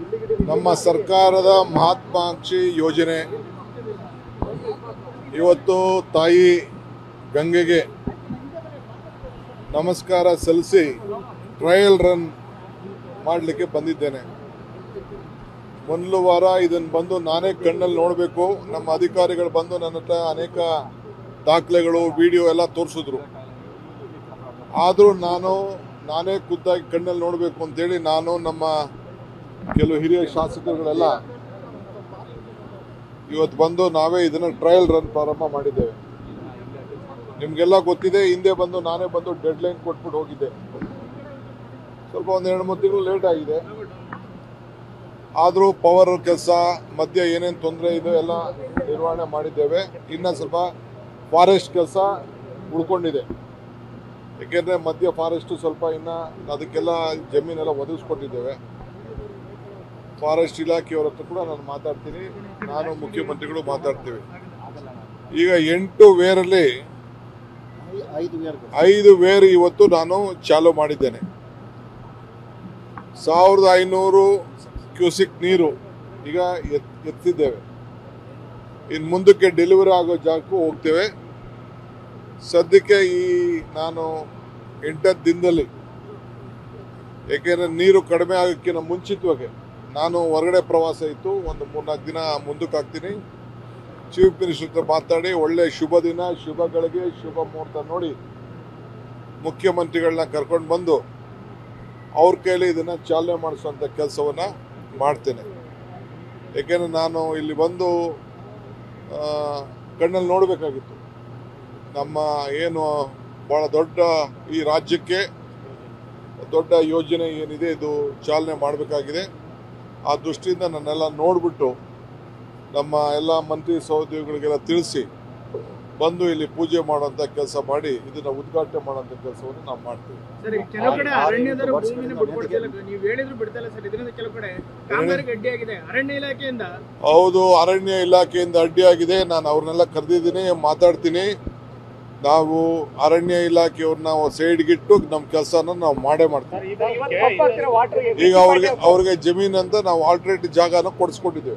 ನಮ್ಮ ಸರ್ಕಾರದ ಮಹತ್ವಾಕಾಂಕ್ಷಿ ಯೋಜನೆ ಇವತ್ತು ತಾಯಿ ಗಂಗೆಗೆ ನಮಸ್ಕಾರ ಸಲ್ಲಿಸಿ ಟ್ರಯಲ್ ರನ್ ಮಾಡಲಿಕ್ಕೆ ಬಂದಿದ್ದೇನೆ ಮೊದಲು ವಾರ ಇದನ್ನು ಬಂದು ನಾನೇ ಕಣ್ಣಲ್ಲಿ ನೋಡಬೇಕು ನಮ್ಮ ಅಧಿಕಾರಿಗಳು ಬಂದು ನನ್ನ ಹತ್ರ ಅನೇಕ ದಾಖಲೆಗಳು ವಿಡಿಯೋ ಎಲ್ಲ ತೋರಿಸಿದ್ರು ಆದರೂ ನಾನು ನಾನೇ ಖುದ್ದಾಗಿ ಕಣ್ಣಲ್ಲಿ ನೋಡಬೇಕು ಅಂತೇಳಿ ನಾನು ನಮ್ಮ ಕೆಲವು ಹಿರಿಯ ಶಾಸಕರುಗಳೆಲ್ಲ ಇವತ್ತು ಬಂದು ನಾವೇ ಇದನ್ನು ಟ್ರಯಲ್ ರನ್ ಪ್ರಾರಂಭ ಮಾಡಿದ್ದೇವೆ ನಿಮಗೆಲ್ಲ ಗೊತ್ತಿದೆ ಹಿಂದೆ ಬಂದು ನಾನೇ ಬಂದು ಡೆಡ್ ಲೈನ್ ಕೊಟ್ಬಿಟ್ಟು ಹೋಗಿದ್ದೆ ಸ್ವಲ್ಪ ಒಂದು ಎರಡು ಮೂರು ತಿಂಗಳು ಲೇಟ್ ಆಗಿದೆ ಆದರೂ ಪವರ್ ಕೆಲಸ ಮಧ್ಯ ಏನೇನು ತೊಂದರೆ ಇದೆ ಎಲ್ಲ ನಿರ್ವಹಣೆ ಮಾಡಿದ್ದೇವೆ ಇನ್ನು ಸ್ವಲ್ಪ ಫಾರೆಸ್ಟ್ ಕೆಲಸ ಉಳ್ಕೊಂಡಿದೆ ಏಕೆಂದರೆ ಮಧ್ಯ ಫಾರೆಸ್ಟು ಸ್ವಲ್ಪ ಇನ್ನು ಅದಕ್ಕೆಲ್ಲ ಜಮೀನೆಲ್ಲ ಒದಗಿಸ್ಕೊಟ್ಟಿದ್ದೇವೆ ಫಾರೆಸ್ಟ್ ಇಲಾಖೆಯವರ ಹತ್ರ ಕೂಡ ನಾನು ಮಾತಾಡ್ತೀನಿ ನಾನು ಮುಖ್ಯಮಂತ್ರಿಗಳು ಮಾತಾಡ್ತೀವಿ ಈಗ ಎಂಟು ವೇರಲ್ಲಿ ಐದು ಬೇರೆ ಐದು ವೇರ್ ಇವತ್ತು ನಾನು ಚಾಲೂ ಮಾಡಿದ್ದೇನೆ ಸಾವಿರದ ಐನೂರು ಕ್ಯೂಸಿಕ್ ನೀರು ಈಗ ಎತ್ ಎತ್ತಿದ್ದೇವೆ ಇನ್ನು ಮುಂದಕ್ಕೆ ಡೆಲಿವರಿ ಆಗೋ ಜಾಗಕ್ಕೂ ಹೋಗ್ತೇವೆ ಸದ್ಯಕ್ಕೆ ಈ ನಾನು ಎಂಟತ್ತು ದಿನದಲ್ಲಿ ಏಕೆಂದರೆ ನೀರು ಕಡಿಮೆ ಆಗೋಕ್ಕಿಂತ ಮುಂಚಿತವಾಗಿ ನಾನು ಹೊರಗಡೆ ಪ್ರವಾಸ ಇತ್ತು ಒಂದು ಮೂರ್ನಾಲ್ಕು ದಿನ ಮುಂದಕ್ಕೆ ಹಾಕ್ತೀನಿ ಚೀಫ್ ಮಿನಿಸ್ಟರ್ ಹತ್ರ ಮಾತಾಡಿ ಒಳ್ಳೆ ಶುಭ ದಿನ ಶುಭಗಳಿಗೆ ಶುಭ ಮುಹೂರ್ತ ನೋಡಿ ಮುಖ್ಯಮಂತ್ರಿಗಳನ್ನ ಕರ್ಕೊಂಡು ಬಂದು ಅವ್ರ ಕೈಲಿ ಇದನ್ನು ಚಾಲನೆ ಮಾಡಿಸುವಂಥ ಕೆಲಸವನ್ನು ಮಾಡ್ತೇನೆ ಏಕೆಂದರೆ ನಾನು ಇಲ್ಲಿ ಬಂದು ಆ, ಕಣ್ಣಲ್ಲಿ ನೋಡಬೇಕಾಗಿತ್ತು ನಮ್ಮ ಏನು ಭಾಳ ದೊಡ್ಡ ಈ ರಾಜ್ಯಕ್ಕೆ ದೊಡ್ಡ ಯೋಜನೆ ಏನಿದೆ ಇದು ಚಾಲನೆ ಮಾಡಬೇಕಾಗಿದೆ ಆ ದೃಷ್ಟಿಯಿಂದ ನನ್ನೆಲ್ಲ ನೋಡಿಬಿಟ್ಟು ನಮ್ಮ ಎಲ್ಲ ಮಂತ್ರಿ ಸಹೋದ್ಯೋಗಿಗಳಿಗೆಲ್ಲ ತಿಳಿಸಿ ಬಂದು ಇಲ್ಲಿ ಪೂಜೆ ಮಾಡುವಂಥ ಕೆಲಸ ಮಾಡಿ ಇದನ್ನು ಉದ್ಘಾಟನೆ ಮಾಡುವಂಥ ಕೆಲಸವನ್ನು ನಾವು ಮಾಡ್ತೀವಿ ಸರ್ ಈಗ ಕೆಲವು ಕಡೆ ಆರು- ಅರಣ್ಯದರ ಆರು ವರ್ಷದಿಂದ ಭೂಮಿನ ಬಿಟ್ಕೊಡ್ತಿಲ್ಲ ನೀವು ಹೇಳಿದ್ರು ಬಿಡ್ತಾ ಇಲ್ಲ ಸರ್ ಇದರಿಂದ ಕೆಲವು ಕಡೆ ಕಾಮಗಾರಿ ಗಡ್ಡಿಯಾಗಿದೆ ಅರಣ್ಯ ಇಲಾಖೆಯಿಂದ ಹೌದು ಅರಣ್ಯ ಇಲಾಖೆಯಿಂದ ಅಡ್ಡಿಯಾಗಿದೆ ನಾನು ಅವ್ರನ್ನೆಲ್ಲ ಕರೆದಿದ್ದೀನಿ ಮಾತಾಡ್ತೀನಿ ನಾವು ಅರಣ್ಯ ಇಲಾಖೆಯವ್ರನ್ನ ಸೈಡ್ಗಿಟ್ಟು ನಮ್ಮ ಕೆಲಸನ ನಾವು ಮಾಡೇ ಮಾಡ್ತೀವಿ ಈಗ ಅವ್ರಿಗೆ ಅವ್ರಿಗೆ ಜಮೀನ್ ಅಂತ ನಾವು ಆಲ್ಟರ್ನೇಟ್ ಜಾಗನ ಕೊಡಿಸ್ಕೊಟ್ಟಿದ್ದೇವೆ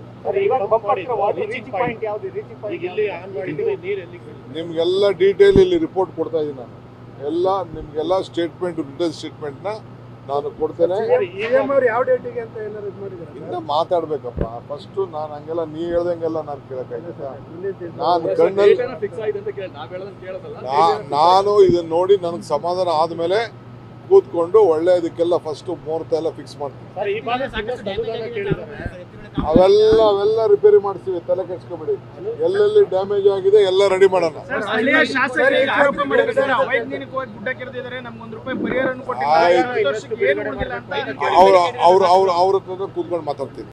ನಿಮ್ಗೆಲ್ಲ ಡೀಟೇಲ್ ಇಲ್ಲಿ ರಿಪೋರ್ಟ್ ಕೊಡ್ತಾ ಇದ್ದೀನಿ ನಾನು ಎಲ್ಲ ನಿಮ್ಗೆಲ್ಲ ಸ್ಟೇಟ್ಮೆಂಟ್ ರಿಟರ್ನ್ ಸ್ಟೇಟ್ಮೆಂಟ್ನ ನಾನು ಕೊಡ್ತೇನೆ ಯಾವ ಡೇಟಿಗೆ ಅಂತ ಏನಾದ್ರು ಇದು ಮಾಡಿದ್ದಾರೆ ಇನ್ನ ಮಾತಾಡ್ಬೇಕಪ್ಪ ಫಸ್ಟ್ ನಾನು ಹಂಗೆಲ್ಲ ನೀ ಹೇಳ್ದಂಗೆಲ್ಲ ನಾನು ಕೇಳಕ್ಕಾಯ್ತಾ ನಾನು ಕಣ್ಣಲ್ಲಿ ಫಿಕ್ಸ್ ಆಗಿದೆ ಅಂತ ಕೇಳಿ ನಾವ್ ಹೇಳೋದನ್ನ ಕೇಳೋದಲ್ಲ ನಾ- ನಾನು ಇದನ್ನ ನೋಡಿ ನನಗೆ ಸಮಾಧಾನ ಆದ್ಮೇಲೆ ಕೂತ್ಕೊಂಡು ಒಳ್ಳೆಯದಕ್ಕೆಲ್ಲ ಫಸ್ಟ್ ಮುಹೂರ್ತ ಎಲ್ಲ ಫಿಕ್ಸ್ ಮಾಡ್ತೀನಿ ಅವೆಲ್ಲ ಅವೆಲ್ಲ ರಿಪೇರಿ ಮಾಡ್ತೀವಿ ತಲೆ ಕೆಡ್ಸ್ಕೊಬೇಡಿ ಎಲ್ಲೆಲ್ಲಿ ಡ್ಯಾಮೇಜ್ ಆಗಿದೆ ಎಲ್ಲ ರೆಡಿ ಮಾಡೋಣ ಸರ್ ಸ್ಥಳೀಯ ಶಾಸಕರು ಈಗ ಆರೋಪ ಮಾಡಿದ್ದಾರೆ ಸರ್ ಅವೈಜ್ಞಾನಿಕವಾಗಿ ಗುಡ್ಡ ಕೆರೆದಿದ್ದಾರೆ ನಮ್ಗೆ ಒಂದ್ ರೂಪಾಯಿ ಪರಿಹಾರ ಕೊಟ್ಟಿಲ್ಲ ಆಯ್ತು. ಹತ್ತು ವರ್ಷಕ್ಕೆ ಏನು ಉಳಿದಿಲ್ಲ ಅಂತ ಅವ್ರ ಅವ್ರ ಅವ್ರ ಅವ್ರ ಹತ್ರ ಕೂತ್ಕೊಂಡು ಮಾತಾಡ್ತೀನಿ